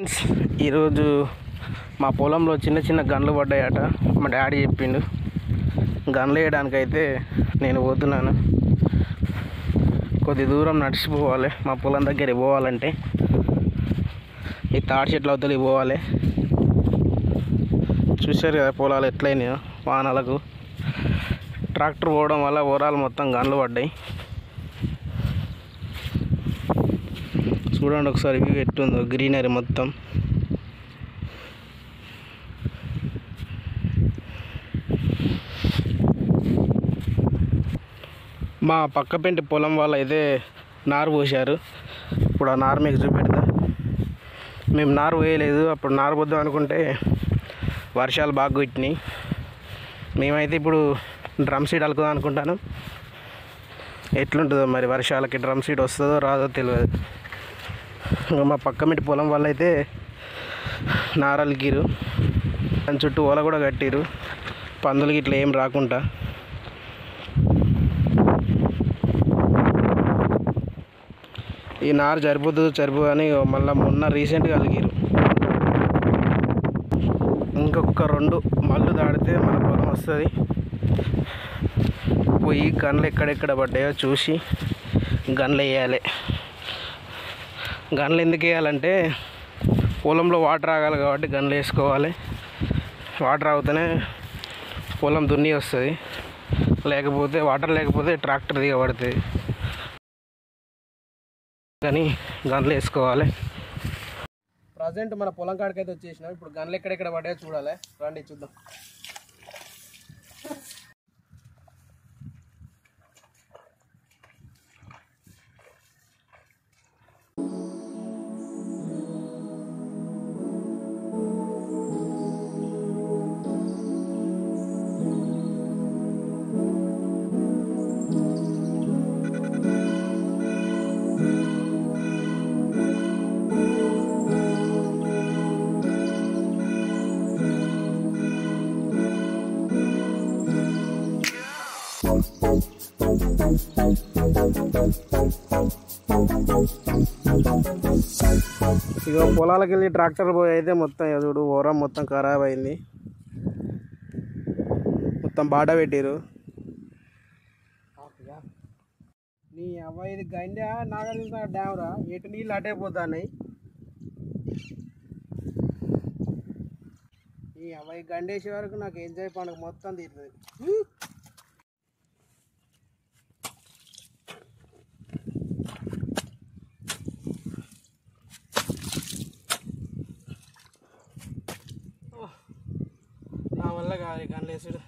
friends ఈరోజు మా పొలంలో చిన్న చిన్న గన్లు పడ్డాయట మా డాడీ చెప్పిండు గన్లు వేయడానికైతే నేను పోతున్నాను కొద్ది దూరం నడిచిపోవాలి మా పొలం దగ్గరికి పోవాలంటే ఈ తాడి చెట్ల అవతలికి పోవాలి చూశారు కదా పొలాలు ఎట్లయినాయో వానలకు ట్రాక్టర్ పోవడం వల్ల ఓరాలు మొత్తం గన్లు పడ్డాయి చూడండి ఒకసారి వ్యూ ఎట్టుందో గ్రీనరీ మొత్తం మా పక్క పెంటి పొలం వాళ్ళు అయితే నారు పోసారు ఇప్పుడు ఆ నారు మీకు చూపెడతా మేము నారు పోయలేదు అప్పుడు నారు పోద్దాం అనుకుంటే వర్షాలు బాగా కొట్టినాయి మేమైతే ఇప్పుడు డ్రమ్ సీడ్ అలుకుదాం అనుకుంటాను ఎట్లుంటుందో మరి వర్షాలకి డ్రమ్ సీడ్ వస్తుందో రాదో తెలియదు ఇంకా మా పక్క మిటి పొలం వాళ్ళు అయితే నారలికిరు దాని చుట్టూ ఓల కూడా కట్టిరు పందులకి ఇట్లా ఏం రాకుండా ఈ నారు సరిపోతుందో సరిపోదు అని మళ్ళీ మొన్న రీసెంట్గా అలిగిరు ఇంకొక రెండు మళ్ళు దాడితే మన పొలం వస్తుంది పోయి గన్లు ఎక్కడెక్కడ పడ్డాయో చూసి గన్లు వేయాలి గన్లు ఎందుకు వేయాలంటే పొలంలో వాటర్ ఆగాలి కాబట్టి గన్లు వేసుకోవాలి వాటర్ ఆగితేనే పొలం దున్ని వస్తుంది లేకపోతే వాటర్ లేకపోతే ట్రాక్టర్ దిగబడుతుంది కానీ గన్లు వేసుకోవాలి ప్రజెంట్ మన పొలం కాడికి అయితే వచ్చేసినాం ఇప్పుడు గన్లు ఎక్కడెక్కడ పడ్డాయో చూడాలి రండి చూద్దాం ఇక పొలాలకు వెళ్ళి ట్రాక్టర్ పోయి అయితే మొత్తం ఇక చూడు ఓరం మొత్తం ఖరాబ్ అయింది మొత్తం బాట పెట్టిరు నీ అబ్బాయి ఇది గండా నాగార్జున డ్యామ్ రా ఎటు నీళ్ళు అటే పోతున్నాయి ఈ అబ్బాయి గండేసే వరకు నాకు ఎంజాయ్ పండుగ మొత్తం తీరుతుంది నా వల్ల కాదు గన్లేసుడు